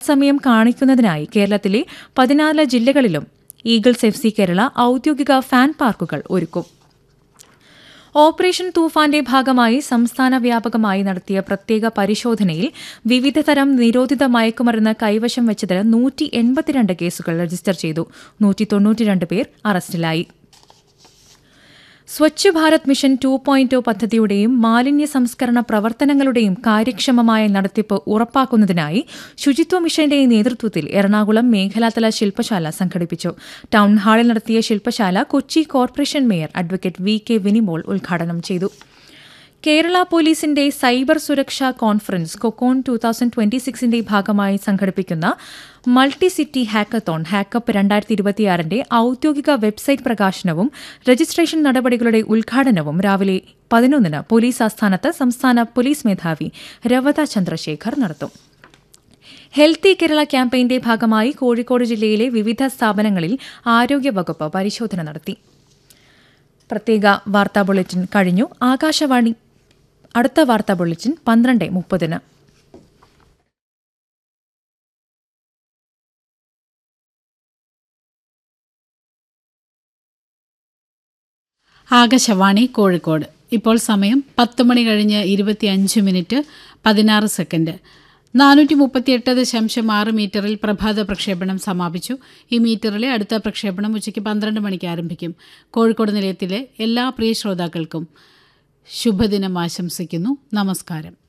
സമയം കാണിക്കുന്നതിനായി കേരളത്തിലെ പതിനാല് ജില്ലകളിലും ഈഗിൾസ് എഫ് സി കേരള ഔദ്യോഗിക ഫാൻ പാർക്കുകൾ ഒരുക്കും ഓപ്പറേഷൻ തൂഫാന്റെ ഭാഗമായി സംസ്ഥാന വ്യാപകമായി നടത്തിയ പ്രത്യേക പരിശോധനയിൽ വിവിധതരം നിരോധിത മയക്കുമരുന്ന് കൈവശം വെച്ചതിന് നൂറ്റി എൺപത്തിരണ്ട് കേസുകൾ രജിസ്റ്റർ ചെയ്തു നൂറ്റി തൊണ്ണൂറ്റിരണ്ട് പേർ അറസ്റ്റിലായി Swachh Bharat mission two point പദ്ധതിയുടെയും മാലിന്യ സംസ്കരണ പ്രവർത്തനങ്ങളുടെയും കാര്യക്ഷമമായ നടത്തിപ്പ് ഉറപ്പാക്കുന്നതിനായി ശുചിത്വ മിഷന്റെ നേതൃത്വത്തിൽ എറണാകുളം മേഖലാതല ശില്പശാല സംഘടിപ്പിച്ചു ടൌൺ ഹാളിൽ നടത്തിയ ശില്പശാല Kochi corporation mayor advocate V K Vinimol ഉദ്ഘാടനം ചെയ്തു കേരള പോലീസിന്റെ സൈബർ സുരക്ഷാ conference cocon two thousand twenty സിക്സിന്റെ ഭാഗമായി സംഘടിപ്പിക്കുന്ന മൾട്ടി സിറ്റി ഹാക്കത്തോൺ ഹാക്കപ്പ് രണ്ടായിരത്തി ഇരുപത്തിയാറിന്റെ ഔദ്യോഗിക വെബ്സൈറ്റ് പ്രകാശനവും രജിസ്ട്രേഷൻ നടപടികളുടെ ഉദ്ഘാടനവും രാവിലെ പതിനൊന്നിന് പോലീസ് ആസ്ഥാനത്ത് സംസ്ഥാന പോലീസ് മേധാവി രവത ചന്ദ്രശേഖർ നടത്തും ഹെൽത്തി കേരള ക്യാമ്പയിന്റെ ഭാഗമായി കോഴിക്കോട് ജില്ലയിലെ വിവിധ സ്ഥാപനങ്ങളിൽ ആരോഗ്യവകുപ്പ് പരിശോധന നടത്തി പ്രത്യേക വാർത്താ ബുള്ളറ്റിൻ കഴിഞ്ഞു ആകാശവാണി അടുത്ത വാർത്താ ബുള്ളറ്റിൻ പന്ത്രണ്ട് മുപ്പതിന് ആകാശവാണി കോഴിക്കോട് ഇപ്പോൾ സമയം പത്ത് മണി കഴിഞ്ഞ് ഇരുപത്തിയഞ്ച് മിനിറ്റ് പതിനാറ് സെക്കൻഡ് നാനൂറ്റി മുപ്പത്തിയെട്ട് ദശാംശം ആറ് മീറ്ററിൽ പ്രഭാത പ്രക്ഷേപണം സമാപിച്ചു ഈ മീറ്ററിലെ അടുത്ത പ്രക്ഷേപണം ഉച്ചയ്ക്ക് പന്ത്രണ്ട് മണിക്ക് ആരംഭിക്കും കോഴിക്കോട് നിലയത്തിലെ എല്ലാ പ്രിയ ശ്രോതാക്കൾക്കും ശുഭദിനം ആശംസിക്കുന്നു നമസ്കാരം